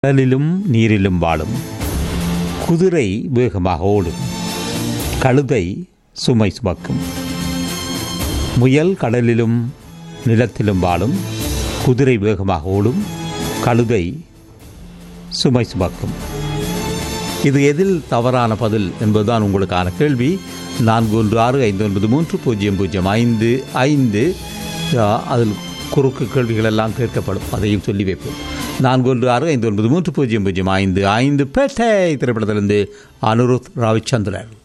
கடலிலும் நீரிலும் வாழும் குதிரை வேகமாக ஓடும் கழுதை சுமை சுமக்கும் முயல் கடலிலும் நிலத்திலும் வாழும் குதிரை வேகமாக ஓடும் கழுதை சுமை சுமக்கும் இது எதில் தவறான பதில் என்பதுதான் உங்களுக்கான கேள்வி நான்கு ஒன்று ஆறு ஐந்து ஒன்பது மூன்று பூஜ்ஜியம் பூஜ்ஜியம் ஐந்து ஐந்து ஆ, அதில் குறுக்கு கேள்விகள் எல்லாம் கேட்கப்படும் அதையும் சொல்லி வைப்போம் நான்கு ஒன்று ஆறு ஐந்து ஒன்பது மூன்று பூஜ்ஜியம் பூஜ்ஜியம் ஐந்து ஐந்து பேட்டை திரைப்படத்திலிருந்து அனுருத் ரவிச்சந்திரன்